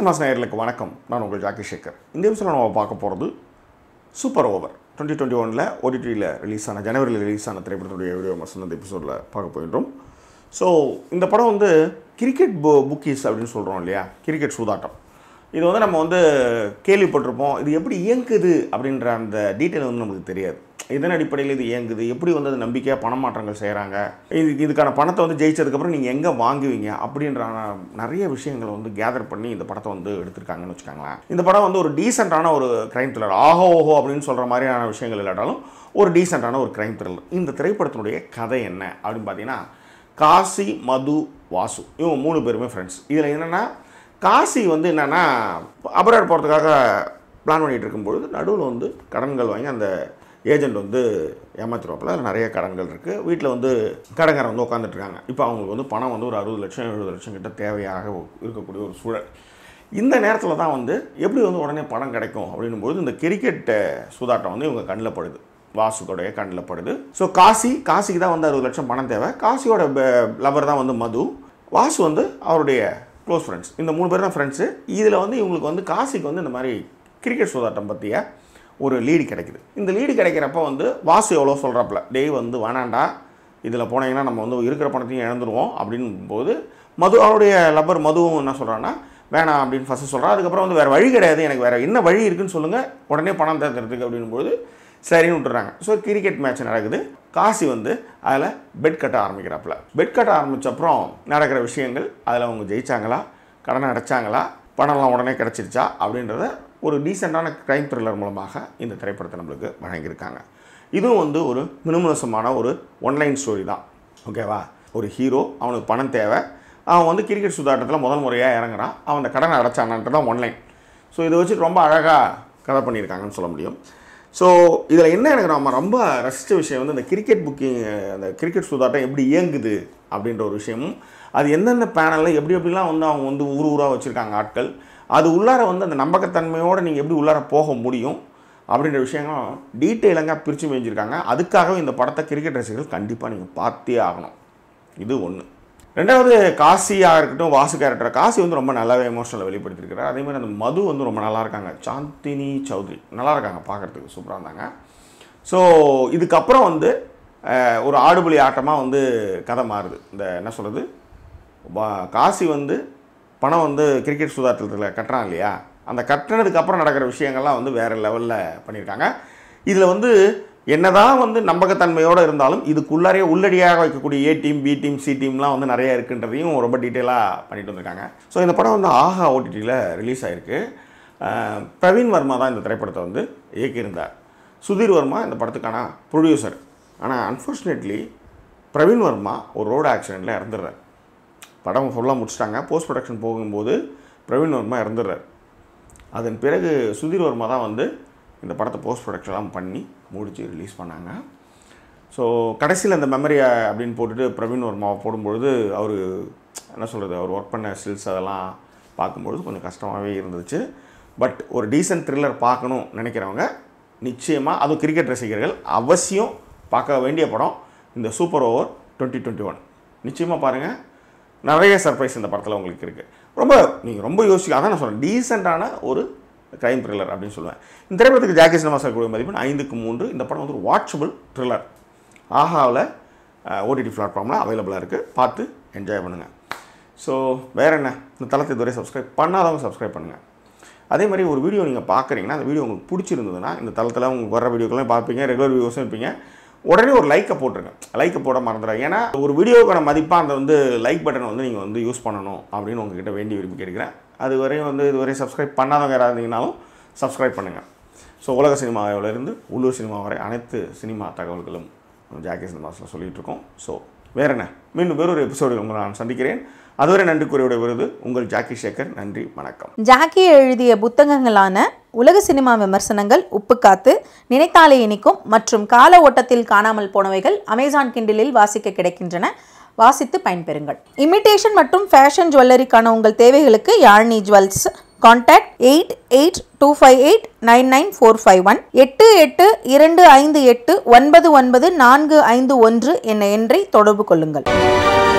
cinemas நேயர்களுக்கு வணக்கம் நான் உங்கள் ஜாக்கி சேகர் இந்த எபிசோட நம்ம பார்க்க போகிறது சூப்பர் ஓவர் டுவெண்ட்டி டுவெண்ட்டி ஒனில் ஓடிடியில் ரிலீஸ் ஆன ஜனவரியில் ரிலீஸ் ஆன திரைப்படத்துடைய வீடியோ மசன் இந்த எபிசோடில் பார்க்க போயின்றோம் ஸோ இந்த படம் வந்து கிரிக்கெட் பு புக்கீஸ் அப்படின்னு சொல்கிறோம் இல்லையா கிரிக்கெட் சூதாட்டம் இது வந்து நம்ம வந்து கேள்விப்பட்டிருப்போம் இது எப்படி இயங்குது அப்படின்ற அந்த டீட்டெயில் வந்து நமக்கு தெரியாது இதன் அடிப்படையில் இது இயங்குது எப்படி வந்து அது நம்பிக்கையாக பணமாற்றங்கள் செய்கிறாங்க இது இதுக்கான பணத்தை வந்து ஜெயிச்சதுக்கப்புறம் நீங்கள் எங்கே வாங்குவீங்க அப்படின்ற நிறைய விஷயங்களை வந்து கேதர் பண்ணி இந்த படத்தை வந்து எடுத்திருக்காங்கன்னு வச்சுக்கோங்களேன் இந்த படம் வந்து ஒரு டீசெண்டான ஒரு கிரைம் த்ரில்லர் ஆஹோ ஓஹோ அப்படின்னு சொல்கிற மாதிரியான விஷயங்கள் இல்லாட்டாலும் ஒரு டீசெண்டான ஒரு கிரைம் த்ரில்லர் இந்த திரைப்படத்தினுடைய கதை என்ன அப்படின்னு பார்த்தீங்கன்னா காசி மது வாசு இவங்க மூணு பேருமே ஃப்ரெண்ட்ஸ் இதில் என்னென்னா காசி வந்து என்னென்னா அபராட் போகிறதுக்காக பிளான் பண்ணிகிட்டு இருக்கும்பொழுது நடுவில் வந்து கடன்கள் வாங்கி அந்த ஏஜென்ட் வந்து ஏமாத்திருவாப்பில் அதில் நிறைய கடன்கள் இருக்குது வீட்டில் வந்து கடன்காரன் வந்து உட்காந்துட்டு இருக்காங்க இப்போ அவங்களுக்கு வந்து பணம் வந்து ஒரு அறுபது லட்சம் எழுபது லட்சம் கிட்ட தேவையாக இருக்கக்கூடிய ஒரு சூழல் இந்த நேரத்தில் தான் வந்து எப்படி வந்து உடனே பணம் கிடைக்கும் அப்படின்னும்போது இந்த கிரிக்கெட் சூதாட்டம் வந்து இவங்க கண்ணில் படுது வாசுக்கோடைய கண்ணில் படுது ஸோ காசி காசிக்கு தான் வந்து அறுபது லட்சம் பணம் தேவை காசியோட லவர் தான் வந்து மது வாசு வந்து அவருடைய க்ளோஸ் ஃப்ரெண்ட்ஸ் இந்த மூணு பேர் தான் ஃப்ரெண்ட்ஸு இதில் வந்து இவங்களுக்கு வந்து காசிக்கு வந்து இந்த மாதிரி கிரிக்கெட் சூதாட்டம் பற்றிய ஒரு லீடு கிடைக்குது இந்த லீடு கிடைக்கிறப்ப வந்து வாசு எவ்வளோ சொல்கிறாப்புல டேய் வந்து வேணாண்டா இதில் போனீங்கன்னா நம்ம வந்து இருக்கிற பணத்தையும் இழந்துருவோம் அப்படின் போது மது அவருடைய லப்பர் மதுவும் என்ன சொல்கிறான்னா வேணாம் அப்படின்னு ஃபஸ்ட்டு சொல்கிறான் அதுக்கப்புறம் வந்து வேறு வழி கிடையாது எனக்கு வேறு என்ன வழி இருக்குன்னு சொல்லுங்கள் உடனே பணம் தேர்ந்தெடுத்துக்கு அப்படின்போது சரின்னு விட்டுறாங்க ஸோ கிரிக்கெட் மேட்ச் நடக்குது காசி வந்து அதில் பெட் கட்ட ஆரம்பிக்கிறாப்புல பெட் கட்ட ஆரம்பித்தப்புறம் நடக்கிற விஷயங்கள் அதில் அவங்க ஜெயிச்சாங்களா கடனை அடைச்சாங்களா பணம்லாம் உடனே கிடச்சிருச்சா அப்படின்றத ஒரு டீசெண்டான க்ரைம் த்ரில்லர் மூலமாக இந்த திரைப்படத்தை நம்மளுக்கு வழங்கியிருக்காங்க இதுவும் வந்து ஒரு மினிமலசமான ஒரு ஒன்லைன் ஸ்டோரி தான் ஓகேவா ஒரு ஹீரோ அவனுக்கு பணம் தேவை அவன் வந்து கிரிக்கெட் சுதாட்டத்தில் முதல் முறையாக இறங்குறான் அவன் அந்த கடனை அடைச்சானான்ட்டு தான் ஒன்லைன் ஸோ இதை வச்சுட்டு ரொம்ப அழகாக கதை பண்ணியிருக்காங்கன்னு சொல்ல முடியும் ஸோ இதில் என்ன எனக்கு நம்ம ரொம்ப ரசித்த விஷயம் வந்து இந்த கிரிக்கெட் புக்கிங் அந்த கிரிக்கெட் சூதாட்டம் எப்படி இயங்குது அப்படின்ற ஒரு விஷயமும் அது எந்தெந்த பேனலில் எப்படி எப்படிலாம் வந்து அவங்க வந்து ஊர் ஊராக வச்சுருக்காங்க ஆட்கள் அது உள்ளார வந்து அந்த நம்பகத்தன்மையோடு நீங்கள் எப்படி உள்ளார போக முடியும் அப்படின்ற விஷயங்களும் டீட்டெயிலங்க பிரித்து மேய்ஞ்சிருக்காங்க அதுக்காகவே இந்த படத்தை கிரிக்கெட் ரசிகர்கள் கண்டிப்பாக நீங்கள் பார்த்தே ஆகணும் இது ஒன்று ரெண்டாவது காசியாக இருக்கட்டும் வாசு கேரக்டர் காசி வந்து ரொம்ப நல்லாவே எமோஷனலை வெளிப்படுத்திருக்கிறார் அதே மாதிரி அந்த மது வந்து ரொம்ப நல்லா இருக்காங்க சாந்தினி சௌத்ரி நல்லா இருக்காங்க பார்க்குறதுக்கு சூப்பராக இருந்தாங்க ஸோ இதுக்கப்புறம் வந்து ஒரு ஆடுபுலி ஆட்டமாக வந்து கதை மாறுது இந்த என்ன சொல்கிறது காசி வந்து பணம் வந்து கிரிக்கெட் சுதாட்டத்தில் கட்டுறான் இல்லையா அந்த கட்டினதுக்கு அப்புறம் நடக்கிற விஷயங்கள்லாம் வந்து வேறு லெவலில் பண்ணியிருக்காங்க இதில் வந்து என்னதான் வந்து நம்பகத்தன்மையோடு இருந்தாலும் இதுக்குள்ளாரே உள்ளடியாக வைக்கக்கூடிய A team B team C டீம்லாம் வந்து நிறைய இருக்குன்றதையும் ரொம்ப டீட்டெயிலாக பண்ணிட்டு வந்திருக்காங்க ஸோ இந்த படம் வந்து ஆஹா ஓடிடியில் ரிலீஸ் ஆகிருக்கு பிரவீன் வர்மா தான் இந்த திரைப்படத்தை வந்து இயக்கியிருந்தார் சுதீர் வர்மா இந்த படத்துக்கான ப்ரொடியூசர் ஆனால் அன்ஃபார்ச்சுனேட்லி பிரவீன் வர்மா ஒரு ரோடு ஆக்சிடெண்ட்டில் இறந்துடுறார் படம் ஃபுல்லாக முடிச்சிட்டாங்க போஸ்ட் ப்ரொடக்ஷன் போகும்போது பிரவீன் வர்மா இறந்துடுறார் அதன் பிறகு சுதீர் வர்மா தான் வந்து இந்த படத்தை போஸ்ட் ப்ரொடக்ஷன்லாம் பண்ணி முடித்து ரிலீஸ் பண்ணாங்க ஸோ கடைசியில் அந்த மெமரி அப்படின்னு போட்டுட்டு பிரவீன் வர்மாவை போடும்பொழுது அவர் என்ன சொல்கிறது அவர் ஒர்க் பண்ண ஸ்கில்ஸ் அதெல்லாம் பார்க்கும்பொழுது கொஞ்சம் கஷ்டமாகவே இருந்துச்சு பட் ஒரு டீசென்ட் த்ரில்லர் பார்க்கணும் நினைக்கிறவங்க நிச்சயமாக அதுவும் கிரிக்கெட் ரசிகர்கள் அவசியம் பார்க்க வேண்டிய படம் இந்த super over twenty twenty one நிச்சயமாக பாருங்கள் நிறைய சர்ப்ரைஸ் இந்த படத்தில் உங்களுக்கு இருக்குது ரொம்ப நீங்கள் ரொம்ப யோசிக்க அதான் நான் சொல்கிறேன் டீசெண்டான ஒரு க்ரைம் த்ரில்லர் அப்படின்னு சொல்லுவேன் இந்த திரைப்படத்துக்கு ஜாக்கி சினிமா கூடிய மதிப்பு ஐந்துக்கு மூன்று இந்த படம் வந்து ஒரு வாட்சபிள் த்ரில்லர் ஆஹாவில் ஓடிடி பிளாட்ஃபார்மில் அவைலபிளாக இருக்குது பார்த்து என்ஜாய் பண்ணுங்கள் ஸோ வேறு என்ன இந்த தளத்தை இதுவரை சப்ஸ்கிரைப் பண்ணாதவங்க சப்ஸ்கிரைப் பண்ணுங்கள் அதே மாதிரி ஒரு வீடியோ நீங்கள் பார்க்குறீங்கன்னா அந்த வீடியோ உங்களுக்கு பிடிச்சிருந்ததுன்னா இந்த தளத்தில் உங்களுக்கு வர வீடியோக்கெல்லாம் பார்ப்பீங்க ரெகுலர் வியூஸும் இருப்பீங்க உடனே ஒரு லைக்கை போட்டுருங்க லைக்கை போட மறந்துடுறேன் ஏன்னா ஒரு வீடியோக்கான மதிப்பாக அந்த வந்து லைக் பட்டன் வந்து நீங்கள் வந்து யூஸ் பண்ணணும் அப்படின்னு உங்ககிட்ட வேண்டி விரும்பி கேட்குறேன் அது வரையும் வந்து இதுவரை சப்ஸ்கிரைப் பண்ணாதவங்க யாராவது இருந்தீங்கனாலும் சப்ஸ்கிரைப் பண்ணுங்கள் ஸோ உலக சினிமாவிலிருந்து உள்ளூர் சினிமா வரை அனைத்து சினிமா தகவல்களும் ஜாக்கி சினிமாஸில் சொல்லிகிட்டு இருக்கோம் ஸோ வேற என்ன மீண்டும் வேறொரு எபிசோடில் உங்களை நான் சந்திக்கிறேன் அதுவரை நன்றி கூறியோட விருது உங்கள் ஜாக்கி சேகர் நன்றி வணக்கம் ஜாக்கி எழுதிய புத்தகங்களான உலக சினிமா விமர்சனங்கள் உப்புக்காத்து நினைத்தாலே இனிக்கும் மற்றும் கால ஓட்டத்தில் காணாமல் போனவைகள் அமேசான் கிண்டிலில் வாசிக்க கிடைக்கின்றன வாசித்து பயன்பெறுங்கள் இமிட்டேஷன் மற்றும் ஃபேஷன் ஜுவல்லரிக்கான உங்கள் தேவைகளுக்கு Yazhni jewels contact eight eight two five eight nine nine four five one எட்டு எட்டு இரண்டு ஐந்து எட்டு ஒன்பது ஒன்பது நான்கு ஐந்து ஒன்று என்ற எண்ணை தொடர்பு கொள்ளுங்கள்